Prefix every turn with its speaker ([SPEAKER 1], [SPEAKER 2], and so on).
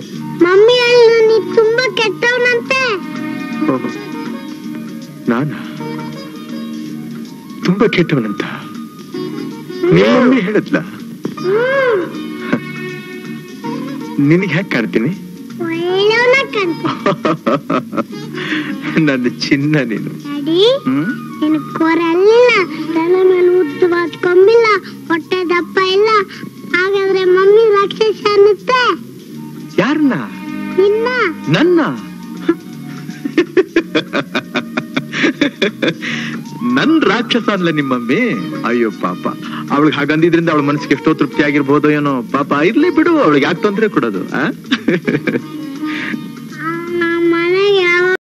[SPEAKER 1] Mummy ಹೇಳು ನೀ ತುಂಬಾ ಕೆಟ್ಟವನಂತೆ
[SPEAKER 2] ಓಹೋ. ನಾನಾ ತುಂಬಾ ಕೆಟ್ಟವನಂತ ನಿಮ್ಮಮ್ಮಿ ಹೇಳದ್ಲ
[SPEAKER 1] ಹ್ಮ್
[SPEAKER 2] ನಿನಗೆ ಹ್ಯಾಕ್ ಕಾಣ್ತೀನಿ
[SPEAKER 1] ಒಳ್ಳೆಯವನ ಕಂತ
[SPEAKER 2] ನನ್ನ ಚಿನ್ನ ನೀನು
[SPEAKER 1] ಡ್ಯಾಡಿ
[SPEAKER 2] ಹ್ಮ್
[SPEAKER 1] ನಿನ್ ಕೊರಲ್ಲಿಲ್ಲ ತಲೆ ಮೇಲೆ ಉದ್ದವಾದ ಕೊಂಬಿಲ್ಲ ಹೊಟ್ಟೆ ದಪ್ಪ ಇಲ್ಲ ಹಾಗಾದ್ರೆ ಮಮ್ಮಿ ರಾಕ್ಷಸ ಅನ್ನುತ್ತೆ
[SPEAKER 2] ಯಾರನ್ನ
[SPEAKER 1] ನಿನ್ನ
[SPEAKER 2] ನನ್ನ ನನ್ ರಾಕ್ಷಸ ಅನ್ಲ ನಿಮ್ಮಮ್ಮಿ ಅಯ್ಯೋ ಪಾಪ ಅವಳಿಗೆ ಹಾಗಂದಿದ್ರಿಂದ ಅವಳ ಮನಸ್ಸಿಗೆ ಎಷ್ಟೋ ತೃಪ್ತಿ ಆಗಿರ್ಬೋದೋ ಏನೋ ಪಾಪ ಇರ್ಲಿ ಬಿಡು ಅವಳಿಗೆ ಯಾಕೆ ತೊಂದ್ರೆ ಕೊಡೋದು ಆ